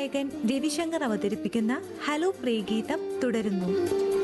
ഗായകൻ രവിശങ്കർ അവതരിപ്പിക്കുന്ന ഹലോ പ്രിയഗീതം തുടരുന്നു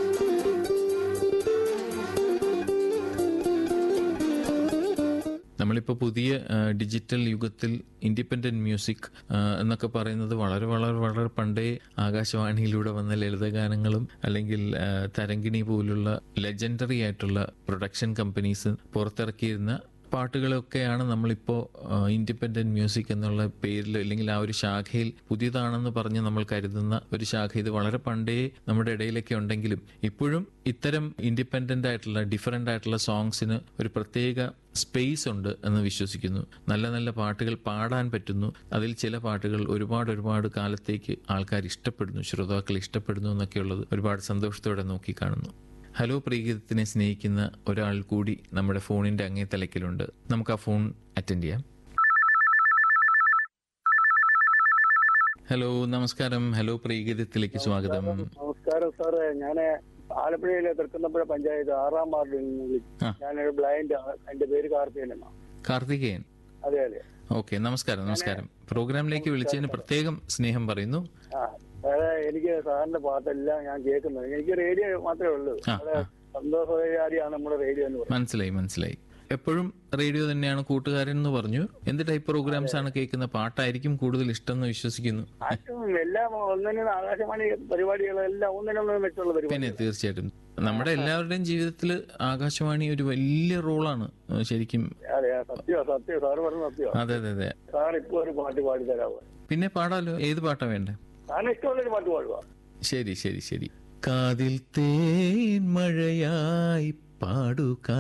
നമ്മളിപ്പോൾ പുതിയ ആ, ഡിജിറ്റൽ യുഗത്തിൽ ഇൻഡിപെൻഡന്റ് മ്യൂസിക് ആ, എന്നൊക്കെ പറയുന്നത് വളരെ വളരെ വളരെ പണ്ടേ ആകാശവാണിയിലൂടെ വന്ന ലളിതഗാനങ്ങളും അല്ലെങ്കിൽ ആ, തരംഗിണി പോലുള്ള ലെജൻഡറി ആയിട്ടുള്ള പ്രൊഡക്ഷൻ കമ്പനീസ് പുറത്തിറക്കിയിരുന്ന പാട്ടുകളൊക്കെയാണ് നമ്മളിപ്പോൾ ഇൻഡിപെൻഡന്റ് മ്യൂസിക് എന്നുള്ള പേരിൽ അല്ലെങ്കിൽ ആ ഒരു ശാഖയിൽ പുതിയതാണെന്ന് പറഞ്ഞ് നമ്മൾ കരുതുന്ന ഒരു ശാഖ ഇത് വളരെ പണ്ടേ നമ്മുടെ ഇടയിലൊക്കെ ഉണ്ടെങ്കിലും ഇപ്പോഴും ഇത്തരം ഇൻഡിപെൻഡന്റ് ആയിട്ടുള്ള ഡിഫറെന്റ് ആയിട്ടുള്ള സോങ്സിന് ഒരു പ്രത്യേക സ്പേസ് ഉണ്ട് എന്ന് വിശ്വസിക്കുന്നു നല്ല നല്ല പാട്ടുകൾ പാടാൻ പറ്റുന്നു അതിൽ ചില പാട്ടുകൾ ഒരുപാട് ഒരുപാട് കാലത്തേക്ക് ആൾക്കാർ ഇഷ്ടപ്പെടുന്നു ശ്രോതാക്കൾ ഇഷ്ടപ്പെടുന്നു എന്നൊക്കെയുള്ളത് ഒരുപാട് സന്തോഷത്തോടെ നോക്കിക്കാണുന്നു ഹലോ പ്രീഗീതത്തിനെ സ്നേഹിക്കുന്ന ഒരാൾ കൂടി നമ്മുടെ ഫോണിന്റെ അങ്ങേ തലക്കിലുണ്ട് നമുക്ക് ആ ഫോൺ അറ്റൻഡ് ചെയ്യാം ഹലോ നമസ്കാരം ഹലോ പ്രീഗീതത്തിലേക്ക് സ്വാഗതം നമസ്കാരം സാറേ ഞാൻ ആലപ്പുഴയിലെ തൃക്കുന്നപ്പുഴ പഞ്ചായത്ത് ആറാം വാർഡിൽ നിന്ന് വിളിച്ചു ആ. ഞാനൊരു ബ്ലൈൻഡ് ആണ് എന്റെ പേര് കാർത്തികൻ എന്നാണ് കാർത്തികേയൻ അതെ അതെ ഓക്കെ നമസ്കാരം നമസ്കാരം പ്രോഗ്രാമിലേക്ക് വിളിച്ചതിന് പ്രത്യേകം സ്നേഹം പറയുന്നു ആ അതെ എനിക്ക് സാറിന്റെ പാട്ടെല്ലാം ഞാൻ കേൾക്കുന്നത് എനിക്ക് റേഡിയോ മാത്രമേ ഉള്ളൂ ആ, അവിടെ ആ. സന്തോഷകാരിയാണ് നമ്മുടെ റേഡിയോ എന്ന് പറയുന്നത് മനസ്സിലായി മനസ്സിലായി എപ്പോഴും റേഡിയോ തന്നെയാണ് കൂട്ടുകാരൻ എന്ന് പറഞ്ഞു എന്ത് ടൈപ്പ് പ്രോഗ്രാംസ് ആണ് കേൾക്കുന്ന പാട്ടായിരിക്കും കൂടുതൽ ഇഷ്ടം എന്ന് വിശ്വസിക്കുന്നു ആറ്റും എല്ലാം ഒന്നിനും ആകാശവാണി പരിപാടികളെല്ലാം ഒന്നിനൊന്നും വെച്ചുള്ള പിന്നെ പരിപാടി തീർച്ചയായിട്ടും നമ്മുടെ എല്ലാവരുടെയും ജീവിതത്തിൽ ആകാശവാണി ഒരു വലിയ റോളാണ് ഏഹ് ശരിക്കും അതെ സത്യോ സത്യോ സാറ് പറഞ്ഞ സത്യോ അതെ അതെ അതെ സാർ ഇപ്പൊ ഒരു പാട്ട് പാടി തരാമോ പിന്നെ പാടാലോ ഏത് പാട്ടാ വേണ്ടേ സാറിന് ഇഷ്ടമുള്ളൊരു പാട്ട് പാടുക ശരി ശരി ശരി കാതിൽ തേൻ മഴയായി പാടുക